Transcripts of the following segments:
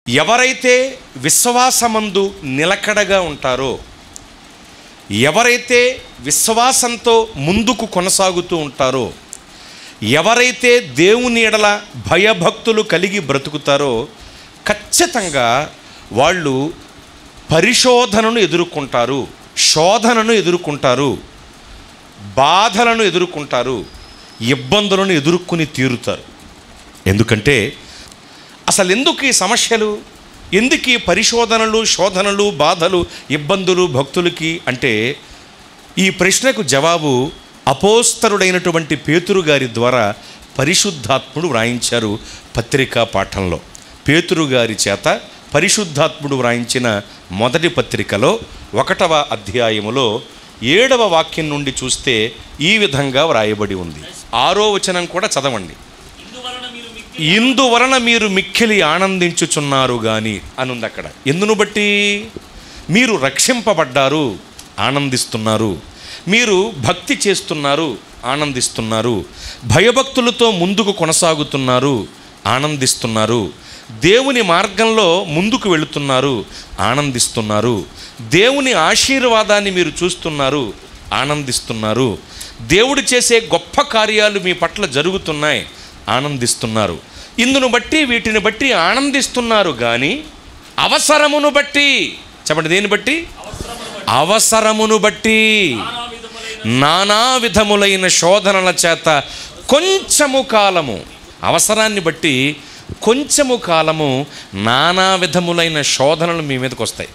ఎవరైతే విశ్వాసమందు నిలకడగా ఉంటారో ఎవరైతే విశ్వాసంతో ముందుకు కొనసాగుతూ ఉంటారో ఎవరైతే దేవుని ఎడల భయభక్తులు కలిగి బ్రతుకుతారో ఖచ్చితంగా వాళ్ళు పరిశోధనను ఎదుర్కొంటారు శోధనను ఎదుర్కొంటారు బాధలను ఎదుర్కొంటారు ఇబ్బందులను ఎదుర్కొని తీరుతారు ఎందుకంటే అసలు ఎందుకు ఈ సమస్యలు ఎందుకు ఈ పరిశోధనలు శోధనలు బాధలు ఇబ్బందులు భక్తులకి అంటే ఈ ప్రశ్నకు జవాబు అపోస్తరుడైనటువంటి పేతురు గారి ద్వారా పరిశుద్ధాత్ముడు వ్రాయించారు పత్రికా పాఠంలో పేతురు గారి చేత పరిశుద్ధాత్ముడు వ్రాయించిన మొదటి పత్రికలో ఒకటవ అధ్యాయములో ఏడవ వాక్యం నుండి చూస్తే ఈ విధంగా వ్రాయబడి ఉంది ఆరో వచనం కూడా చదవండి ఇందువలన మీరు మిక్కిలి ఇందువలన మీరు మిక్కిలి ఆనందించుచున్నారు గాని అనుంది అక్కడ ఎందును బట్టి మీరు రక్షింపబడ్డారు ఆనందిస్తున్నారు మీరు భక్తి చేస్తున్నారు ఆనందిస్తున్నారు భయభక్తులతో ముందుకు కొనసాగుతున్నారు ఆనందిస్తున్నారు దేవుని మార్గంలో ముందుకు వెళుతున్నారు ఆనందిస్తున్నారు దేవుని ఆశీర్వాదాన్ని మీరు చూస్తున్నారు ఆనందిస్తున్నారు దేవుడు చేసే గొప్ప కార్యాలు మీ పట్ల జరుగుతున్నాయి ఆనందిస్తున్నారు ఇందును బట్టి వీటిని బట్టి ఆనందిస్తున్నారు కానీ అవసరమును బట్టి చెప్పండి దేని బట్టి అవసరమును బట్టి నానా విధములైన నానా విధములైన శోధనల చేత కొంచెము కాలము అవసరాన్ని బట్టి కొంచెము కాలము నానా విధములైన శోధనలు మీ మీదకి వస్తాయి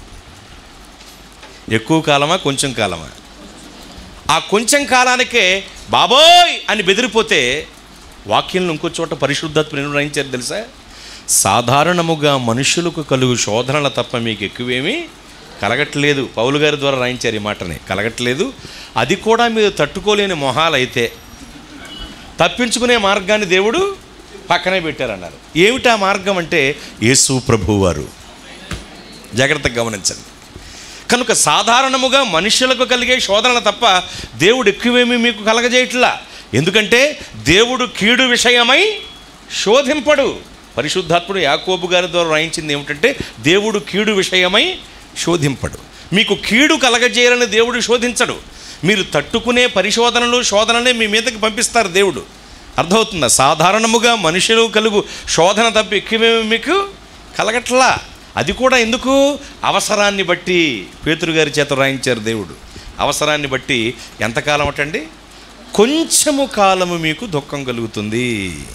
ఎక్కువ కాలమా కొంచెం కాలమా ఆ కొంచెం కాలానికే బాబోయ్ అని బెదిరిపోతే వాక్యంలో ఇంకో చోట పరిశుద్ధాత్మ నిర్ణయించారు తెలుసా సాధారణముగా మనుషులకు కలుగు శోధనల తప్ప మీకు ఎక్కువేమీ కలగట్లేదు పౌలు గారి ద్వారా రాయించారు ఈ మాటని కలగట్లేదు అది కూడా మీరు తట్టుకోలేని మొహాలైతే తప్పించుకునే మార్గాన్ని దేవుడు పక్కనే పెట్టారన్నారు ఏమిటా మార్గం అంటే యేసు ప్రభువారు జాగ్రత్తగా గమనించండి కనుక సాధారణముగా మనుషులకు కలిగే శోధనలు తప్ప దేవుడు ఎక్కువేమీ మీకు కలగజేయట్లా ఎందుకంటే దేవుడు కీడు విషయమై శోధింపడు పరిశుద్ధాత్ముడు యాకోబు గారి ద్వారా రాయించింది ఏమిటంటే దేవుడు కీడు విషయమై శోధింపడు మీకు కీడు కలగజేయాలని దేవుడు శోధించడు మీరు తట్టుకునే పరిశోధనలు శోధనలే మీ మీదకి పంపిస్తారు దేవుడు అర్థమవుతుందా సాధారణముగా మనుషులు కలుగు శోధన తప్ప ఎక్కువేమీ మీకు కలగట్లా అది కూడా ఎందుకు అవసరాన్ని బట్టి పేతురు గారి చేత రాయించారు దేవుడు అవసరాన్ని బట్టి ఎంతకాలం అటండి కొంచెము కాలము మీకు దుఃఖం కలుగుతుంది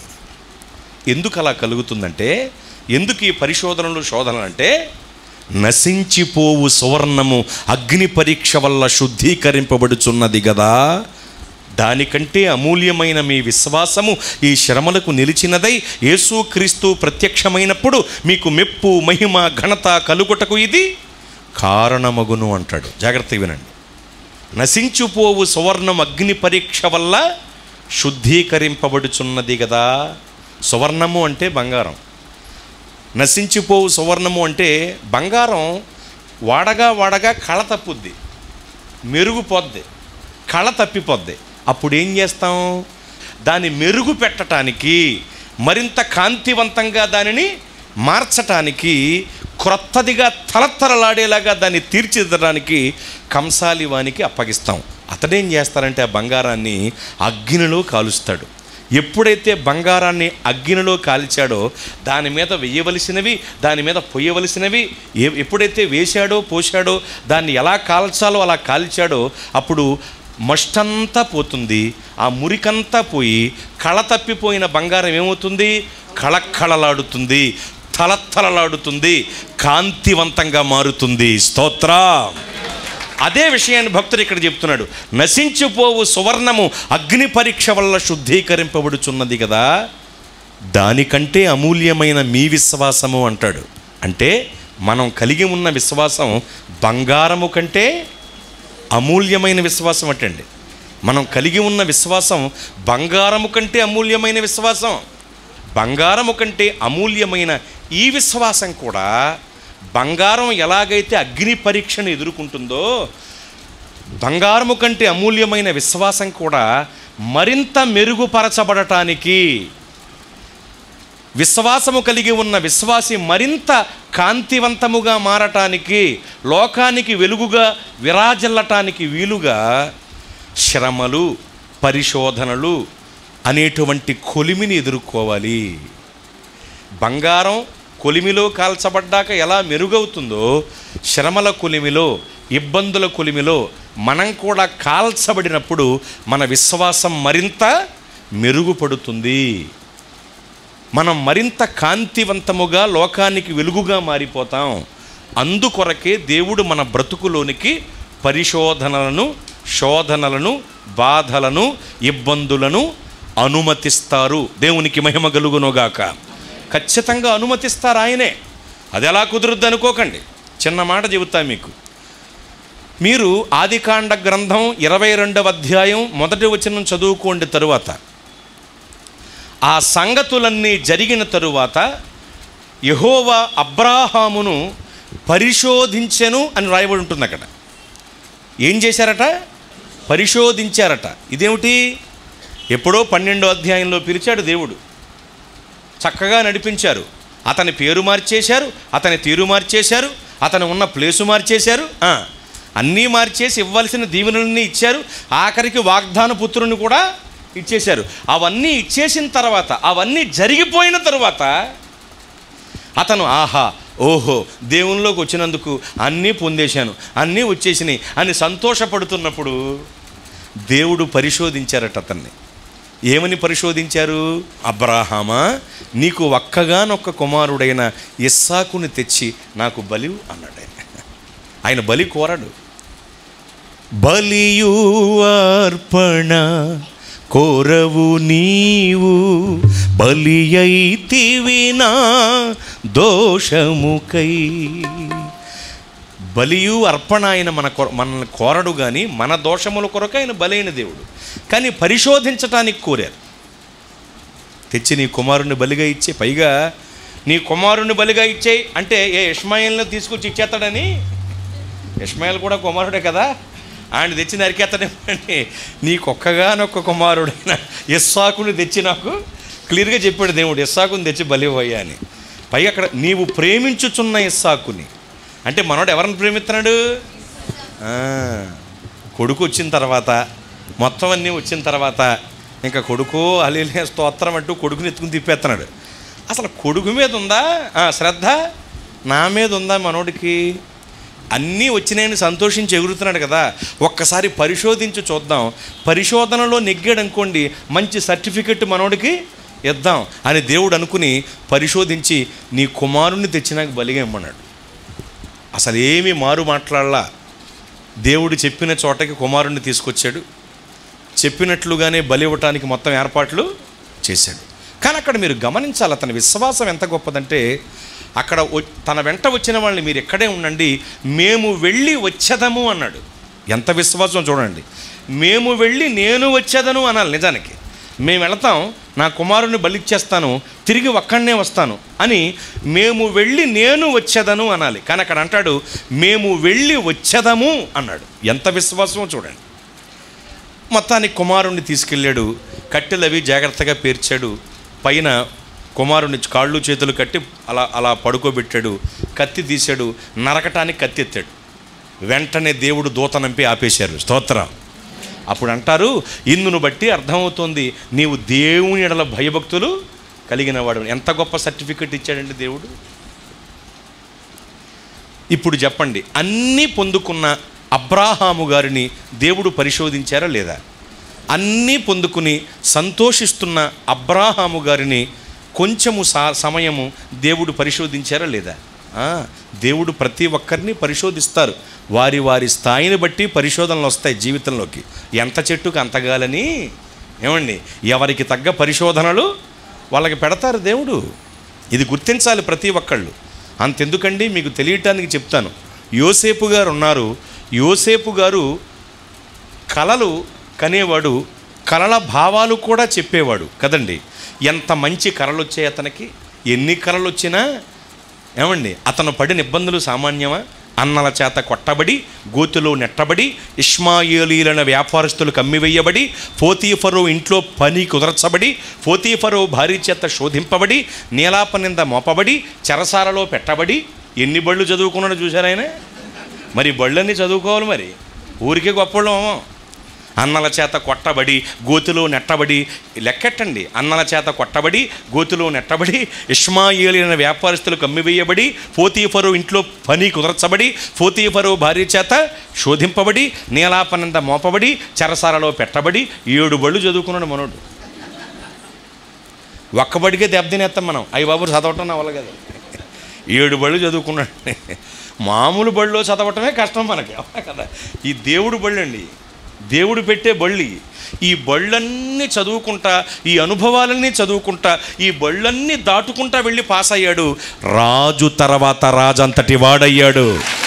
ఎందుకు అలా కలుగుతుందంటే ఎందుకు ఈ పరిశోధనలు శోధనలు అంటే నశించిపోవు సువర్ణము అగ్ని పరీక్ష వల్ల శుద్ధీకరింపబడుచున్నది కదా దానికంటే అమూల్యమైన మీ విశ్వాసము ఈ శ్రమలకు నిలిచినదై యేసుక్రీస్తు ప్రత్యక్షమైనప్పుడు మీకు మెప్పు మహిమ ఘనత కలుగుటకు ఇది కారణమగును అంటాడు జాగ్రత్తగా వినండి నశించుపోవు సువర్ణం అగ్ని పరీక్ష వల్ల శుద్ధీకరింపబడుచున్నది కదా సువర్ణము అంటే బంగారం నశించిపోవు సువర్ణము అంటే బంగారం వాడగా వాడగా కళ తప్పుద్ది మెరుగుపోద్ది కళ తప్పిపోద్ది అప్పుడు ఏం చేస్తాం దాన్ని మెరుగు పెట్టడానికి మరింత కాంతివంతంగా దానిని మార్చటానికి క్రొత్తదిగా తలతలలాడేలాగా దాన్ని తీర్చిదిద్దడానికి కంసాలి వానికి అప్పగిస్తాం అతడేం చేస్తారంటే ఆ బంగారాన్ని అగ్నిలో కాలుస్తాడు ఎప్పుడైతే బంగారాన్ని అగ్నిలో కాల్చాడో దాని మీద వేయవలసినవి దాని మీద పొయ్యవలసినవి ఏ ఎప్పుడైతే వేశాడో పోశాడో దాన్ని ఎలా కాల్చాలో అలా కాల్చాడో అప్పుడు మస్టంతా పోతుంది ఆ మురికంతా పోయి కళ తప్పిపోయిన బంగారం ఏమవుతుంది కళకళలాడుతుంది తలతలలాడుతుంది కాంతివంతంగా మారుతుంది స్తోత్ర అదే విషయాన్ని భక్తుడు ఇక్కడ చెప్తున్నాడు నశించిపోవు సువర్ణము అగ్ని పరీక్ష వల్ల శుద్ధీకరింపబడుచున్నది కదా దానికంటే అమూల్యమైన మీ విశ్వాసము అంటాడు అంటే మనం కలిగి ఉన్న విశ్వాసం బంగారము కంటే అమూల్యమైన విశ్వాసం అటండి మనం కలిగి ఉన్న విశ్వాసం బంగారము కంటే అమూల్యమైన విశ్వాసం బంగారము కంటే అమూల్యమైన ఈ విశ్వాసం కూడా బంగారం ఎలాగైతే అగ్ని పరీక్షను ఎదుర్కొంటుందో బంగారము కంటే అమూల్యమైన విశ్వాసం కూడా మరింత మెరుగుపరచబడటానికి విశ్వాసము కలిగి ఉన్న విశ్వాసి మరింత కాంతివంతముగా మారటానికి లోకానికి వెలుగుగా విరాజిల్లటానికి వీలుగా శ్రమలు పరిశోధనలు అనేటువంటి కొలిమిని ఎదుర్కోవాలి బంగారం కొలిమిలో కాల్చబడ్డాక ఎలా మెరుగవుతుందో శ్రమల కొలిమిలో ఇబ్బందుల కొలిమిలో మనం కూడా కాల్చబడినప్పుడు మన విశ్వాసం మరింత మెరుగుపడుతుంది మనం మరింత కాంతివంతముగా లోకానికి వెలుగుగా మారిపోతాం అందుకొరకే దేవుడు మన బ్రతుకులోనికి పరిశోధనలను శోధనలను బాధలను ఇబ్బందులను అనుమతిస్తారు దేవునికి మహిమ కలుగునుగాక ఖచ్చితంగా అనుమతిస్తారు ఆయనే అది ఎలా కుదురుద్ది అనుకోకండి చిన్న మాట చెబుతా మీకు మీరు ఆదికాండ గ్రంథం ఇరవై రెండవ అధ్యాయం మొదటి వచనం చదువుకోండి తరువాత ఆ సంగతులన్నీ జరిగిన తరువాత యహోవా అబ్రాహామును పరిశోధించెను అని రాయబడి ఉంటుంది అక్కడ ఏం చేశారట పరిశోధించారట ఇదేమిటి ఎప్పుడో పన్నెండో అధ్యాయంలో పిలిచాడు దేవుడు చక్కగా నడిపించారు అతని పేరు మార్చేశారు అతని తీరు మార్చేశారు అతను ఉన్న ప్లేసు మార్చేశారు ఆ, అన్నీ మార్చేసి ఇవ్వాల్సిన దీవెనలన్నీ ఇచ్చారు ఆఖరికి వాగ్దాన పుత్రుని కూడా ఇచ్చేశారు అవన్నీ ఇచ్చేసిన తర్వాత అవన్నీ జరిగిపోయిన తర్వాత అతను ఆహా ఓహో దేవునిలోకి వచ్చినందుకు అన్నీ పొందేశాను అన్నీ వచ్చేసినాయి అని సంతోషపడుతున్నప్పుడు దేవుడు పరిశోధించారట అతన్ని ఏమని పరిశోధించారు అబ్రాహామా నీకు ఒక్కగానొక్క కుమారుడైన ఇస్సాకుని తెచ్చి నాకు బలివు అన్నాడు ఆయన ఆయన బలి కోరడు బలియు అర్పణ కోరవు నీవు బలి అయితివినా దోషముకై బలియు అర్పణ ఆయన మన కొర మనల్ని కోరడు కానీ మన దోషముల కొరకు ఆయన బలైన దేవుడు కానీ పరిశోధించటానికి కోరారు తెచ్చి నీ కుమారుణ్ణి బలిగా ఇచ్చే పైగా నీ కుమారుణ్ణి బలిగా ఇచ్చేయి అంటే ఏ ఇష్మాయిల్ని తీసుకొచ్చి ఇచ్చేస్తాడని ఇష్మాయిల్ కూడా కుమారుడే కదా ఆయన తెచ్చి నరికేస్తాడేమని నీకొక్కగానొక్క కుమారుడైన ఇస్సాకుని తెచ్చి నాకు క్లియర్గా చెప్పాడు దేవుడు ఇస్సాకుని తెచ్చి బలివయ్యా అని పైగా అక్కడ నీవు ప్రేమించుచున్న ఇస్సాకుని అంటే మనోడు ఎవరిని ప్రేమిస్తున్నాడు ఆ, కొడుకు వచ్చిన తర్వాత మొత్తం అన్నీ వచ్చిన తర్వాత ఇంకా కొడుకు అలీలే స్తోత్రం అంటూ కొడుకుని ఎత్తుకుని తిప్పేస్తున్నాడు అసలు కొడుకు మీద ఉందా ఆ, శ్రద్ధ నా మీద ఉందా మనోడికి అన్నీ వచ్చినాయని సంతోషించి ఎగురుతున్నాడు కదా ఒక్కసారి పరిశోధించి చూద్దాం పరిశోధనలో నెగ్గాడు అనుకోండి మంచి సర్టిఫికెట్ మనోడికి ఇద్దాం అని దేవుడు అనుకుని పరిశోధించి నీ కుమారుణ్ణి తెచ్చి నాకు బలిగా ఇమ్మన్నాడు అసలు ఏమీ మారు మాట్లాడలా దేవుడు చెప్పిన చోటకి కుమారుణ్ణి తీసుకొచ్చాడు చెప్పినట్లుగానే బలి ఇవ్వటానికి మొత్తం ఏర్పాట్లు చేశాడు కానీ అక్కడ మీరు గమనించాలి అతని విశ్వాసం ఎంత గొప్పదంటే అక్కడ వ- తన వెంట వచ్చిన వాళ్ళని మీరు ఎక్కడే ఉండండి మేము వెళ్ళి వచ్చేదము అన్నాడు ఎంత విశ్వాసం చూడండి మేము వెళ్ళి నేను వచ్చేదను అనాలి నిజానికి మేము వెళతాం నా కుమారుని బలిచ్చేస్తాను తిరిగి ఒక్కడనే వస్తాను అని మేము వెళ్ళి నేను వచ్చేదను అనాలి కానీ అక్కడ అంటాడు మేము వెళ్ళి వచ్చేదము అన్నాడు ఎంత విశ్వాసమో చూడండి మొత్తానికి కుమారుణ్ణి తీసుకెళ్ళాడు కట్టెలు అవి జాగ్రత్తగా పేర్చాడు పైన కుమారుని కాళ్ళు చేతులు కట్టి అలా అలా పడుకోబెట్టాడు కత్తి తీశాడు నరకటానికి కత్తి ఎత్తాడు వెంటనే దేవుడు దూత నంపి ఆపేశారు స్తోత్రం అప్పుడు అంటారు ఇందును బట్టి అర్థమవుతోంది నీవు దేవుని ఎడల భయభక్తులు కలిగిన వాడు ఎంత గొప్ప సర్టిఫికెట్ ఇచ్చాడండి దేవుడు ఇప్పుడు చెప్పండి అన్నీ పొందుకున్న అబ్రాహాము గారిని దేవుడు పరిశోధించారా లేదా అన్నీ పొందుకుని సంతోషిస్తున్న అబ్రాహాము గారిని కొంచెము సా సమయము దేవుడు పరిశోధించారా లేదా ఆ, దేవుడు ప్రతి ఒక్కరిని పరిశోధిస్తారు వారి వారి స్థాయిని బట్టి పరిశోధనలు వస్తాయి జీవితంలోకి ఎంత చెట్టుకు అంతగాలని ఏమండి ఎవరికి తగ్గ పరిశోధనలు వాళ్ళకి పెడతారు దేవుడు ఇది గుర్తించాలి ప్రతి ఒక్కళ్ళు అంతెందుకండి మీకు తెలియటానికి చెప్తాను యోసేపు గారు ఉన్నారు యోసేపు గారు కలలు కనేవాడు కలల భావాలు కూడా చెప్పేవాడు కదండి ఎంత మంచి కళలు వచ్చాయి అతనికి ఎన్ని కళలు వచ్చినా ఏమండి అతను పడిన ఇబ్బందులు సామాన్యమా అన్నల చేత కొట్టబడి గోతులో నెట్టబడి ఇష్మాయేలీలైన వ్యాపారస్తులు కమ్మివేయబడి పోతీఫరో ఇంట్లో పని కుదర్చబడి పోతీఫరో భార్య చేత శోధింపబడి నీలాపనింద మోపబడి చెరసాలలో పెట్టబడి ఎన్ని బళ్ళు చదువుకున్నాడో చూశారు ఆయన మరి బళ్ళన్నీ చదువుకోవాలి మరి ఊరికే గొప్పవాళ్ళం అవ్వం. అన్నల చేత కొట్టబడి గోతిలో నెట్టబడి లెక్కెట్టండి అన్నల చేత కొట్టబడి గోతిలో నెట్టబడి ఇష్మాయిలైన వ్యాపారస్తులకు అమ్మివేయబడి ఫోతీఫరు ఇంట్లో పని కుదర్చబడి ఫోతీఫరు భార్య చేత శోధింపబడి నీలాపనంత మోపబడి చెరసాలలో పెట్టబడి ఏడు బళ్ళు చదువుకున్నాడు మనోడు ఒక్కబడికే దెబ్బతినేస్తాం మనం అయ్యి బాబు చదవటం నా వల్ల కదా ఏడు బళ్ళు చదువుకున్నాడు మామూలు బళ్ళలో చదవటమే కష్టం మనకి అవునా కదా ఈ దేవుడు బళ్ళు అండి దేవుడు పెట్టే బళ్ళి ఈ బళ్ళన్నీ చదువుకుంటా ఈ అనుభవాలన్నీ చదువుకుంటా ఈ బళ్ళన్నీ దాటుకుంటా వెళ్ళి పాస్ అయ్యాడు రాజు తర్వాత రాజంతటి వాడయ్యాడు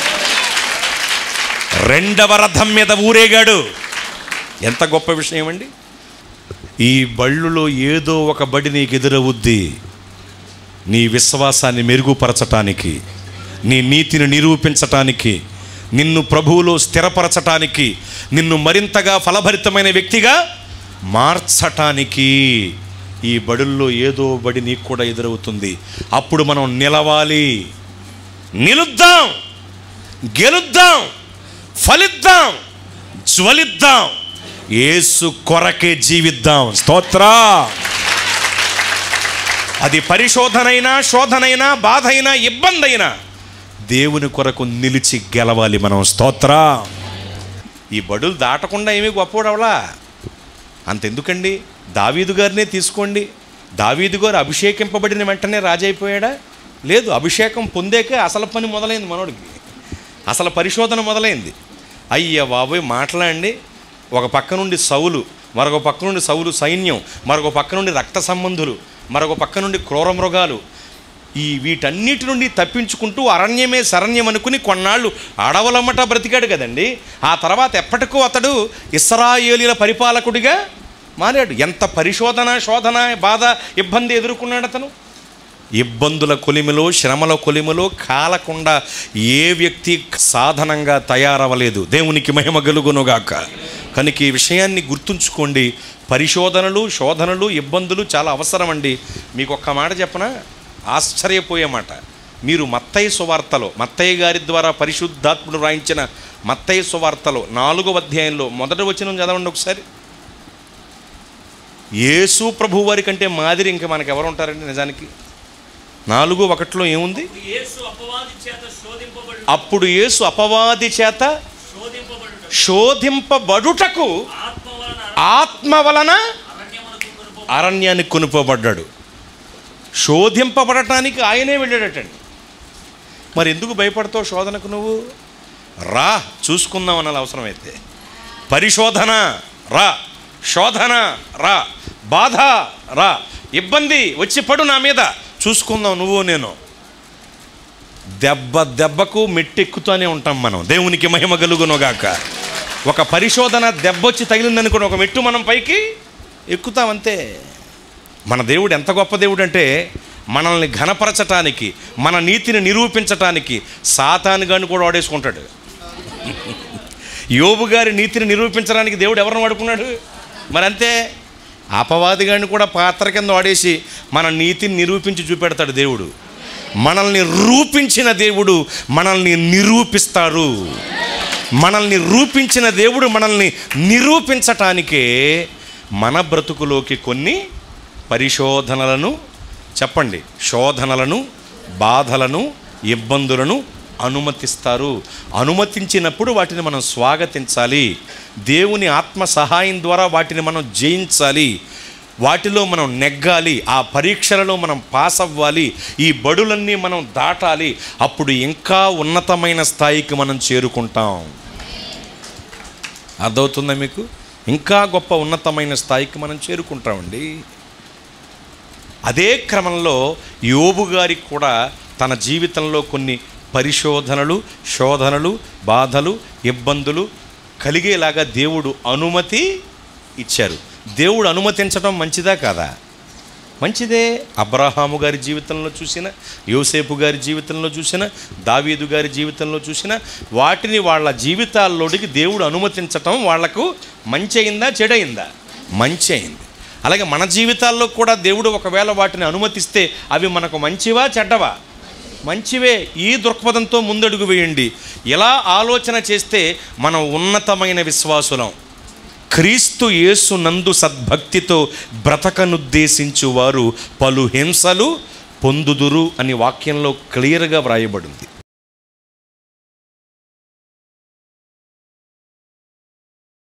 రెండవ రథం మీద ఊరేగాడు ఎంత గొప్ప విషయం అండి ఈ బళ్ళులో ఏదో ఒక బడి నీకు ఎదురవుద్ది నీ విశ్వాసాన్ని మెరుగుపరచటానికి నీ నీతిని నిరూపించటానికి నిన్ను ప్రభువులో స్థిరపరచటానికి నిన్ను మరింతగా ఫలభరితమైన వ్యక్తిగా మార్చటానికి ఈ బడుల్లో ఏదో బడి నీకు కూడా ఎదురవుతుంది అప్పుడు మనం నిలవాలి నిలుద్దాం గెలుద్దాం ఫలిద్దాం జ్వలిద్దాం యేసు కొరకే జీవిద్దాం స్తోత్ర అది పరిశోధనైనా శోధనైనా బాధ అయినా ఇబ్బంది అయినా దేవుని కొరకు నిలిచి గెలవాలి మనం స్తోత్ర ఈ బడులు దాటకుండా ఏమీ గొప్పవాడవలా అంతెందుకండి దావీదు గారినే తీసుకోండి దావీదు గారు అభిషేకింపబడిన వెంటనే రాజైపోయాడా లేదు అభిషేకం పొందాకే అసలు పని మొదలైంది మనోడికి అసలు పరిశోధన మొదలైంది అయ్య బాబోయ్ మాట్లాడండి ఒక పక్క నుండి సౌలు మరొక పక్క నుండి సౌలు సైన్యం మరొక పక్క నుండి రక్త సంబంధులు మరొక పక్క నుండి క్రూర మృగాలు ఈ వీటన్నిటి నుండి తప్పించుకుంటూ అరణ్యమే శరణ్యం అనుకుని కొన్నాళ్ళు అడవులమ్మట బ్రతికాడు కదండి ఆ తర్వాత ఎప్పటికో అతడు ఇస్రాయేలీల పరిపాలకుడిగా మారాడు ఎంత పరిశోధన శోధన బాధ ఇబ్బంది ఎదుర్కొన్నాడు అతను ఇబ్బందుల కొలిమిలో శ్రమల కొలిమిలో కాలకుండా ఏ వ్యక్తి సాధనంగా తయారవ్వలేదు దేవునికి మహిమ గలుగునుగాక కనుక ఈ విషయాన్ని గుర్తుంచుకోండి పరిశోధనలు శోధనలు ఇబ్బందులు చాలా అవసరం అండి మీకు ఒక్క మాట చెప్పనా ఆశ్చర్యపోయే మాట మీరు మత్తయ్య సువార్తలో మత్తయ్య గారి ద్వారా పరిశుద్ధాత్ముడు రాయించిన మత్తయ్య సువార్తలో నాలుగవ అధ్యాయంలో మొదటి వచనం చదవండి ఒకసారి యేసు ప్రభు వారి కంటే మాదిరి ఇంకా మనకు ఎవరు ఉంటారండి నిజానికి నాలుగు ఒకటిలో ఏముంది యేసు అపవాది చేత శోధింపబడు అప్పుడు యేసు అపవాది చేత శోధింపబడు శోధింపబడుటకు ఆత్మ వలన ఆత్మ వలన అరణ్యమునకు కొనుపబడు అరణ్యానికి కొనుకోబడ్డాడు శోధింపబడటానికి ఆయనే వెళ్ళాడటండి మరి ఎందుకు భయపడతావు శోధనకు నువ్వు రా చూసుకుందాం అనాలి అవసరమైతే పరిశోధన రా శోధన రా బాధ రా ఇబ్బంది వచ్చి పడు నా మీద చూసుకుందాం నువ్వు నేను దెబ్బ దెబ్బకు మెట్టెక్కుతూనే ఉంటాం మనం దేవునికి మహిమ కలుగునుగాక ఒక పరిశోధన దెబ్బొచ్చి తగిలిందనుకోండి ఒక మెట్టు మనం పైకి ఎక్కుతాం అంతే మన దేవుడు ఎంత గొప్ప దేవుడు అంటే మనల్ని ఘనపరచటానికి మన నీతిని నిరూపించటానికి సాతాను గాని కూడా వాడేసుకుంటాడు యోబు గారి నీతిని నిరూపించడానికి దేవుడు ఎవరిని వాడుకున్నాడు మరి అంతే అపవాది గారిని కూడా పాత్ర కింద వాడేసి మన నీతిని నిరూపించి చూపెడతాడు దేవుడు మనల్ని రూపించిన దేవుడు మనల్ని నిరూపిస్తాడు మనల్ని రూపించిన దేవుడు మనల్ని నిరూపించటానికే మన బ్రతుకులోకి కొన్ని పరిశోధనలను చెప్పండి శోధనలను బాధలను ఇబ్బందులను అనుమతిస్తారు అనుమతించినప్పుడు వాటిని మనం స్వాగతించాలి దేవుని ఆత్మ సహాయం ద్వారా వాటిని మనం జయించాలి వాటిలో మనం నెగ్గాలి ఆ పరీక్షలలో మనం పాస్ అవ్వాలి ఈ బడులన్నీ మనం దాటాలి అప్పుడు ఇంకా ఉన్నతమైన స్థాయికి మనం చేరుకుంటాం అర్థమవుతుందా మీకు ఇంకా గొప్ప ఉన్నతమైన స్థాయికి మనం చేరుకుంటామండి అదే క్రమంలో యోబు గారికి కూడా తన జీవితంలో కొన్ని పరిశోధనలు శోధనలు బాధలు ఇబ్బందులు కలిగేలాగా దేవుడు అనుమతి ఇచ్చారు దేవుడు అనుమతించడం మంచిదా కాదా మంచిదే అబ్రహాము గారి జీవితంలో చూసిన యోసేపు గారి జీవితంలో చూసిన దావీదు గారి జీవితంలో చూసిన వాటిని వాళ్ళ జీవితాల్లోనికి దేవుడు అనుమతించటం వాళ్లకు మంచి అయిందా చెడయిందా మంచి అయింది అలాగే మన జీవితాల్లో కూడా దేవుడు ఒకవేళ వాటిని అనుమతిస్తే అవి మనకు మంచివా చెడ్డవా మంచివే ఈ దృక్పథంతో ముందడుగు వేయండి ఎలా ఆలోచన చేస్తే మనం ఉన్నతమైన విశ్వాసులం క్రీస్తు యేసు నందు సద్భక్తితో బ్రతకనుద్దేశించు వారు పలు హింసలు పొందుదురు అని వాక్యంలో క్లియర్గా వ్రాయబడింది